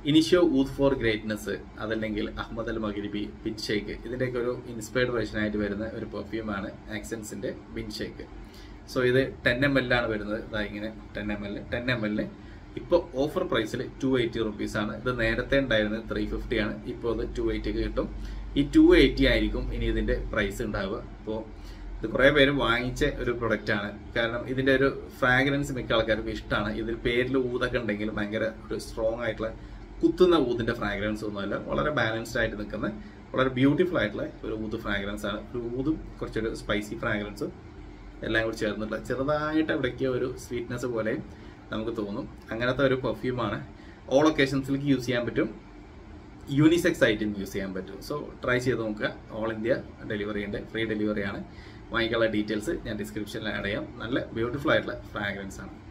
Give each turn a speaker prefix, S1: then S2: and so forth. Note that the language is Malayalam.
S1: ഇനിഷ്യോ ഊത്ത് ഫോർ ഗ്രേറ്റ്നസ് അതല്ലെങ്കിൽ Ahmed Al Maghribi bin Sheikh ഇതിൻ്റെയൊക്കെ ഒരു ഇൻസ്പയർഡ് വെർഷൻ ആയിട്ട് വരുന്ന ഒരു പെർഫ്യൂമാണ് ആക്സൻസിന്റെ ബിൻ ഷേക്ക് സോ ഇത് ടെൻ എം എൽ ആണ് വരുന്നത് ഇതാ ഇങ്ങനെ ten M L ten M എല്ലിന് ഇപ്പോൾ ഓഫർ പ്രൈസിൽ ടു എയ്റ്റി റുപ്പീസ് ആണ് ഇത് നേരത്തെ ഉണ്ടായിരുന്നത് ത്രീ ഫിഫ്റ്റി ആണ് ഇപ്പോൾ അത് ടു എയ്റ്റിക്ക് കിട്ടും ഈ ടു എയ്റ്റി ആയിരിക്കും ഇനി ഇതിന്റെ പ്രൈസ് ഉണ്ടാവുക അപ്പോൾ ഇത് കുറേ പേര് വാങ്ങിച്ച ഒരു പ്രൊഡക്റ്റ് ആണ് കാരണം ഇതിന്റെ ഒരു ഫ്രാഗ്രൻസ് മിക്ക ആൾക്കാർക്കും ഇഷ്ടമാണ് ഇതിൽ പേരിൽ ഊതൊക്കെ ഉണ്ടെങ്കിൽ ഭയങ്കര ഒരു സ്ട്രോങ് ആയിട്ടുള്ള കുത്തുന്ന ഊതിന്റെ ഫ്രാഗ്രൻസ് ഒന്നുമല്ല വളരെ ബാലൻസ്ഡ് ആയിട്ട് നിൽക്കുന്ന വളരെ ബ്യൂട്ടിഫുൾ ആയിട്ടുള്ള ഒരു ഊത് ഫ്രാഗ്രൻസ് ആണ് ഒരു ഊതും കുറച്ചൊരു സ്പൈസി ഫ്രാഗ്രൻസും എല്ലാം കൂടി ചേർന്നിട്ടുള്ള ചെറുതായിട്ട് എവിടേക്കോ ഒരു സ്വീറ്റ്നെസ് പോലെ നമുക്ക് തോന്നും അങ്ങനത്തെ ഒരു പെർഫ്യൂമാണ് ഓൾ ഒക്കേഷൻസിലേക്ക് യൂസ് ചെയ്യാൻ പറ്റും യൂണിസെക്സ് ആയിട്ടും യൂസ് ചെയ്യാൻ പറ്റും സോ ട്രൈ ചെയ്ത് നോക്കുക ഓൾ ഇന്ത്യ ഡെലിവറി ഉണ്ട് ഫ്രീ ഡെലിവറി ആണ് വാങ്ങിക്കാനുള്ള ഡീറ്റെയിൽസ് ഞാൻ ഡിസ്ക്രിപ്ഷനിൽ ആഡ് ചെയ്യാം നല്ല ബ്യൂട്ടിഫുൾ ആയിട്ടുള്ള ഫ്രാഗ്രൻസ് ആണ്